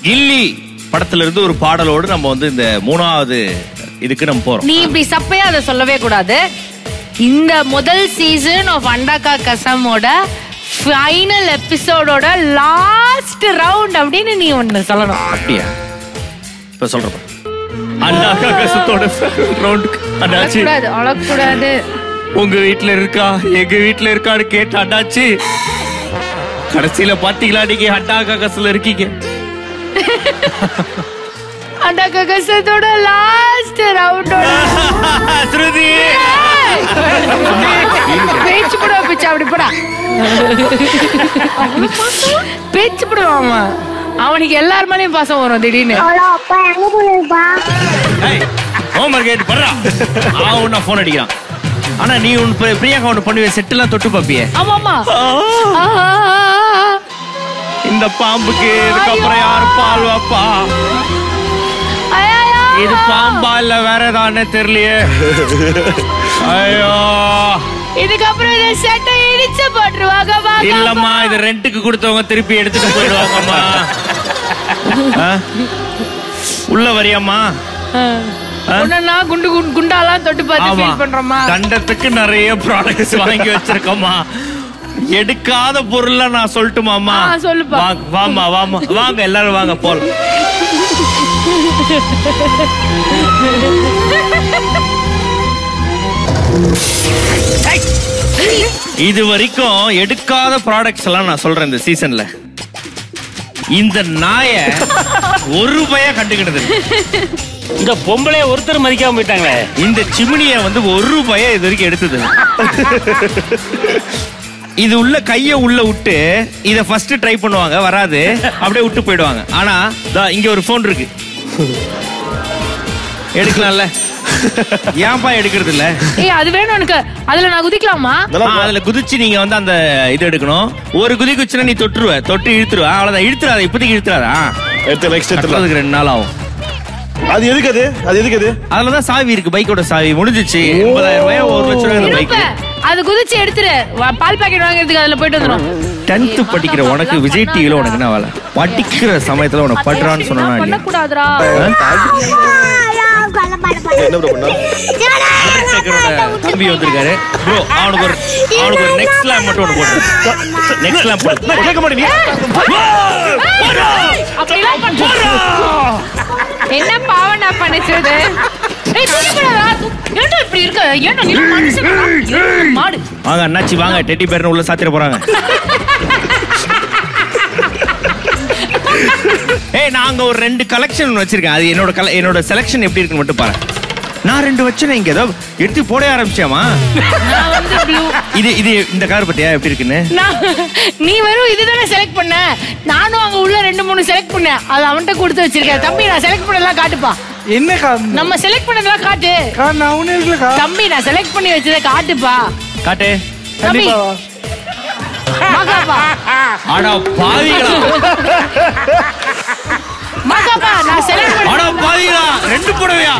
கில்லி படத்துல இருந்து ஒரு பாடலோடு நம்ம வந்து இந்த மூணாவது இதுக்கு நம்ம போறோம் நீ இப்படி சப்பையா அதை சொல்லவே கூடாது இந்த முதல் சீசன் ஆஃப் அண்டாக்கா கசமோட ஃபைனல் எபிசோடோட லாஸ்ட் ரவுண்ட் அப்படின்னு நீ ஒண்ணு சொல்லணும் அப்படியா இப்ப சொல்றப்ப அண்ணா கசத்தோட ரவுண்டுக்கு அண்ணாச்சி அழக்கூடாது அழக்கூடாது உங்க வீட்ல இருக்கா எங்க வீட்ல இருக்கான்னு கேட்ட அண்ணாச்சி கடைசியில பாத்தீங்களா நீங்க அண்ணா கசல இருக்கீங்க அண்டாக்கா கசத்தோட லாஸ்ட் ரவுண்டோட ஸ்ருதி பேச்சு போடுவா பிச்சா அப்படி போடா பேச்சு போடுவாமா அவனுக்கு எல்லார் மேலயும் பாசம் வரும் திடீர்னு ஹலோ அப்பா எங்க போயிருப்பா ஹோம்ஒர்க் கேட்டு பண்றா அவன் உன்ன போன் அடிக்கிறான் ஆனா நீ உன் பி- பிரியங்கா ஒண்ணு பண்ணுவே செட் எல்லாம் தொட்டு பாப்பியே ஆமா ஆமா ஆ, ஆ, ஆ. இந்த பாம்புக்கு இதுக்கப்புறம் யாரு பால் வாப்பா ஐயையோ. இது பாம்பா இல்ல வேற ஏதானே தெரியலையே ஐயோ இதுக்கப்புறம் இந்த செட்டை இடிச்சு போட்டுருவாங்க வாங்க, இல்லம்மா வாங்க. இது ரெண்டுக்கு கொடுத்தவங்க திருப்பி எடுத்துட்டு போயிடுவாங்கம்மா ஆ? உள்ள வரியாம்மா ஆ? ஒண்ணுன்னா குண்டு குண்டு- குண்டாலாம் தொட்டு பார்த்து ஆமா ஃபீல் பண்றோமா கண்டத்துக்கு நிறைய ப்ராடக்ட்ஸ் வாங்கி வச்சிருக்கோம்மா எடுக்காத பொருள்ல நான் சொல்லட்டுமாமா ஆ, சொல்லுப்பா. வாங்க, வாம்மா வாமா வாங்க எல்லாரும் வாங்க போலாம் இது வரைக்கும் எடுக்காத ப்ராடக்ட்ஸ் எல்லாம் நான் சொல்றேன் இந்த சீசன்ல இந்த நாய ஒரு ரூபாயா கண்டுக்கிட்டது இல்ல. இந்த பொம்பளைய ஒருத்தர் மதிக்காம போயிட்டாங்களே இந்த சிமினிய வந்து ஒரு ரூபாயா இது வரைக்கும் எடுத்தது இல்ல. இது உள்ள கைய உள்ள விட்டு இத ஃபர்ஸ்ட் ட்ரை பண்ணுவாங்க வராது அப்படியே விட்டு போயிடுவாங்க ஆனா தா இங்க ஒரு போன் இருக்கு எடுக்கலாம்ல ஏன்பா எடுக்கிறது இல்ல ஏய் அது வேணும் எனக்கு அதுல நான் குதிக்கலாமா ஆ, அதுல குதிச்சு நீங்க வந்து அந்த இது எடுக்கணும் ஒரு குதி குச்சினா நீ தொட்டுருவ தொட்டு இழுத்துருவ அவ்வளவுதான் இழுத்துறாத இப்போதைக்கு இழுத்துறாதா எடுத்து நெக்ஸ்ட் எடுத்துலாம் கட்டுறதுக்கு ரெண்டு நாள் ஆகும் அது எதுக்கு அது அது எதுக்கு அது அதுலதான் சாவி இருக்கு பைக்கோட சாவி முடிஞ்சிச்சு எண்பதாயிரம் ரூபாய் ஒரு லட்சம் ரூபாய் அந்த பைக் இருப்ப அது குதிச்சு எடுத்துரு வா- பால் பாக்கெட் வாங்குறதுக்கு அதுல போயிட்டு வந்துடும் டென்த் படிக்கிற உனக்கு விஜய் டிவில உனக்கு என்ன வேலை படிக்கிற சமயத்துல உனக்கு படுறான்னு சொன்னா இல்லையா பண்ணக்கூடாதுரா என்ன ப்ரோ பண்ணா சேகரோட தம்பி வந்திருக்காரு ப்ரோ அவனுக்கு ஒரு அவனுக்கு ஒரு நெக்ஸ்ட் லேம் மட்டும் ஒன்று போட்டு நெக்ஸ்ட் லேம் போட்டு கேட்க மாட்டேங்க அப்படிலாம் பண்ண என்ன பாவம் நான் பண்ணிச்சது ஏய் தூக்கி போடாதா தூ- ஏன்டா இப்படி இருக்க ஏன்டா நீ மனுஷனா ஏய், மாடு வாங்க அண்ணாச்சி வாங்க டெட்டி பேர்னு உள்ள சாத்திர போறாங்க ஏய் நாங்க ஒரு ரெண்டு கலெக்ஷன் வச்சிருக்கேன் அது என்னோட கல என்னோட செலெக்ஷன் எப்படி இருக்குன்னு மட்டும் பாரு நான் ரெண்டு வச்சேன் இங்க ஏதோ எடுத்து போட ஆரம்பிச்சேமா நான் வந்து ப்ளூ இது இது இந்த கார் பத்தியா எப்படி இருக்குன்னு நான் நீ வெறும் இதுதானே செலக்ட் பண்ண நானும் அங்க உள்ள ரெண்டு மூணு செலக்ட் பண்ணேன் அது அவன்கிட்ட கொடுத்து வச்சிருக்கேன் தம்பி நான் செலக்ட் பண்ணதெல்லாம் காட்டுப்பா என்னக்கா நம்ம செலக்ட் பண்ணதெல்லாம் காட்டு அக்கா, நான் ஒண்ணு இருக்கலக்கா தம்பி நான் செலக்ட் பண்ணி வச்சதை காட்டுப்பா காட்டு தம்பி கண்டிப்பாவா மகாப்பா ஆடா பாவிகளா மகாப்பா நான் செலக்ட் பண்ண ஆடா பாவிகளா ரெண்டு புடவையா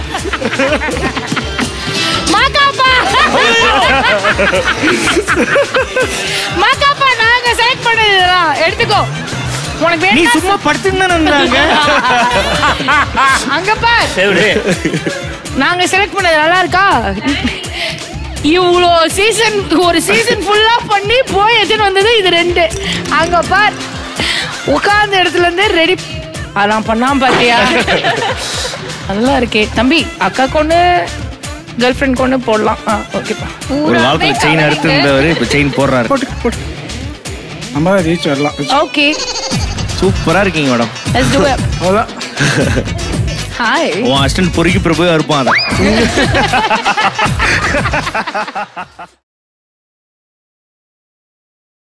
மகாப்பா மகாப்பா நாங்க செலக்ட் பண்ணது இதெல்லாம் எடுத்துக்கோ உனக்கு நீ வேணும் சும்மா படுத்துன்னு இருந்தாங்க அங்க பார் சரி நாங்க செலக்ட் பண்ணது நல்லா இருக்கா இவ்வளோ சீசன் ஒரு சீசன் ஃபுல்லா பண்ணி போய் எடுத்துன்னு வந்தது இது ரெண்டு அங்க பார் உட்கார்ந்த இடத்துல இருந்து ரெடி அதெல்லாம் பண்ணாம பாத்தியா நல்லா இருக்கே தம்பி அக்கா கொண்டு கேர்ள் ஃப்ரெண்ட் கொண்டு போடலாம் ஆ ஓகேப்பா ஒரு காலத்துல செயின் அறுத்து இருந்தவர் இப்ப செயின் போடுறாரு போட்டு போட்டு நம்ம ரீச் வரலாம் ஓகே சூப்பரா இருக்கீங்க மேடம் லெட்ஸ் டு இட் அவ்வளோதான் ஹாய் உன் அஸ்டன்ட் பொறுக்கி பிரபு இருப்பான் அதான்